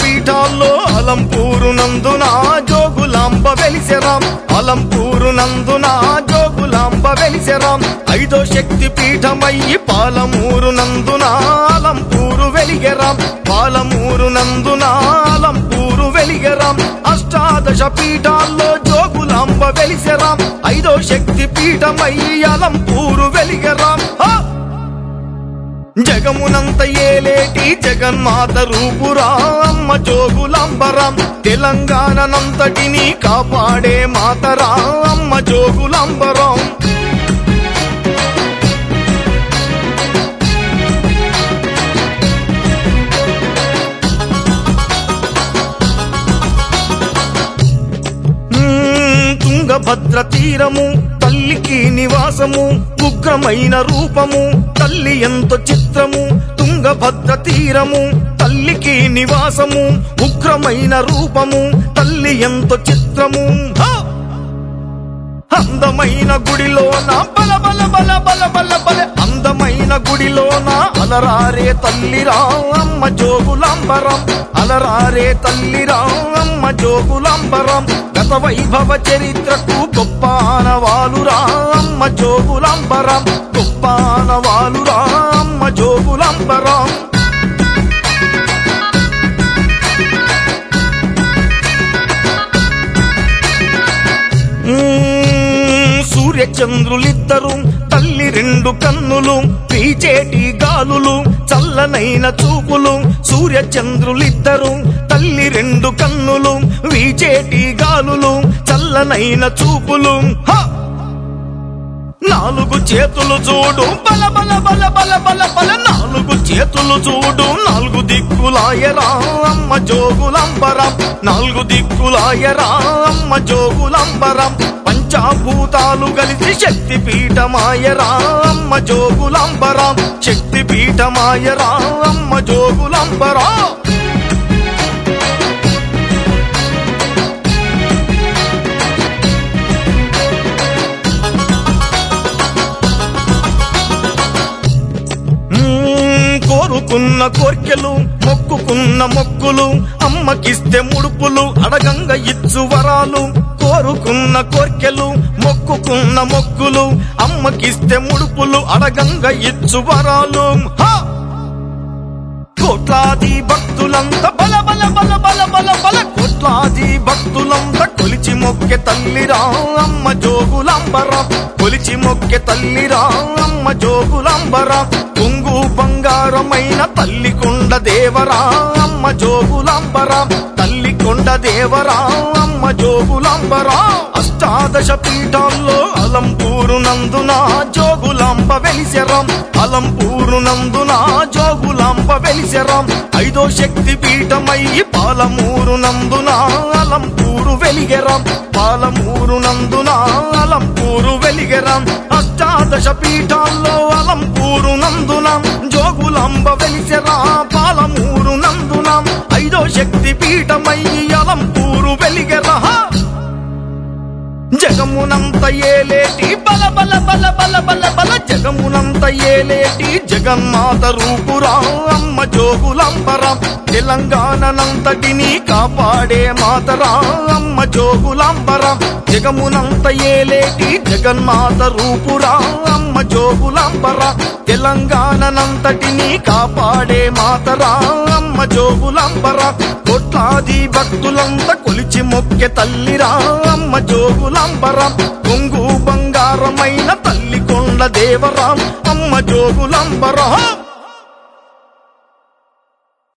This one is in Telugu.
పీఠాల్లో అలంపూరు నందున జోగులాంబ వెలిసెరాం అలంపూరు నందున జోగులాంబ వెలిసెరాం ఐదో శక్తి పీఠమయ్యి పాలమూరు నందున అలంపూరు వెలిగెరాం పాలమూరు నందున అలంపూరు వెలిగెరాం అష్టాదశ పీఠాల్లో జోగులాంబ వెలిసెరాం ఐదో శక్తి పీఠమయ్యి అలంపూరు వెలిగెరాం హా! జగమునంత ఏలేటి జగన్మాత రూపురా అమ్మ జోగులాంబరం తెలంగాణనంతటిని కాపాడే మాతరా అమ్మ జోగులాంబరం మ్మ్, తుంగభద్ర తీరము తల్లికి నివాసము ఉగ్రమైన రూపము తల్లి ఎంతో చిత్రము తుంగభద్ర తీరము తల్లికి నివాసము ఉగ్రమైన రూపము తల్లి ఎంతో చిత్రము హా! అందమైన గుడిలోన బల బల బల బల బల బల అందమైన గుడిలోన అలరారే తల్లిరా అమ్మ జోగులాంబరం అలరారే తల్లిరా అమ్మ జోగులాంబరం గత వైభవ చరిత్రకు గొప్ప ఆనవాలురా అమ్మ జోగులాంబరం గొప్ప ఆనవాలురా అమ్మ జోగులాంబరం మ్మ్, సూర్యచంద్రులిద్దరు తల్లి రెండు కన్నులు పీచేటి గాలులు చల్లనైన చూపులు సూర్యచంద్రులిద్దరు తల్లి రెండు కన్నులు వీచేటి గాలులు చల్లనైన చూపులు హా! నాలుగు చేతులు చూడు బల బల బల బల బల బల నాలుగు చేతులు చూడు నాలుగు దిక్కులాయరా అమ్మ జోగులంబరం నాలుగు దిక్కులాయరా అమ్మ జోగులంబరం పంచాభూతాలు కలిసి శక్తి పీఠమాయరా అమ్మ జోగులంబరం శక్తి పీఠమాయరా అమ్మ జోగులంబరా మ్మ్, కోరుకున్న కోర్కెలు మొక్కుకున్న మొక్కులు అమ్మకిస్తే ముడుపులు అడగంగ ఇచ్చు వరాలు కోరుకున్న కోర్కెలు మొక్కుకున్న మొక్కులు అమ్మకిస్తే ముడుపులు అడగంగ ఇచ్చు వరాలు హా! కోట్లాది భక్తులంత బల బల బల బల బల బల కోట్లాది భక్తులంత కొలిచి మొక్కె తల్లిరా అమ్మ జోగులాంబరం కొలిచి మొక్కె తల్లిరా అమ్మ జోగులాంబరం కొంగు బంగారమైన తల్లి కొండ దేవరా అమ్మ జోగులాంబరం తల్లి కొండ దేవరా అమ్మ జోగులాంబరా అష్టాదశ పీఠాల్లో అలంపూరు నందున జోగులాంబ వెలిసెరం అలంపూరు నందున జోగులాంబ వెలిసెరం ఐదో శక్తి పీఠమయ్యి పాలమూరు నందున అలంపూరు వెలిగెరం పాలమూరు నందున అలంపూరు వెలిగెరం అష్టాదశ పీఠాల్లో అలంపూరు నందున జోగులాంబ వెలిసెరా పాలమూరు నందున ఐదో శక్తి పీఠమయ్యి అలంపూరు వెలిగెరా జగమునంత ఏలేటి బల బల బల బల బల బల జగమునంత ఏలేటి జగన్మాత రూపురా అమ్మ జోగులాంబరం తెలంగాణనంతటిని కాపాడే మాతరా అమ్మ జోగులాంబరం జగమునంత ఏలేటి జగన్మాత రూపురా అమ్మ జోగులాంబర తెలంగాణనంతటిని కాపాడే మాతరా అమ్మ జోగులాంబర కోట్లాది భక్తులంతా కొలిచి మొక్కె తల్లిరా అమ్మ జోగులాంబరం కొంగు బంగారమైన తల్లి కొండ దేవరాం అమ్మ జోగులాంబరం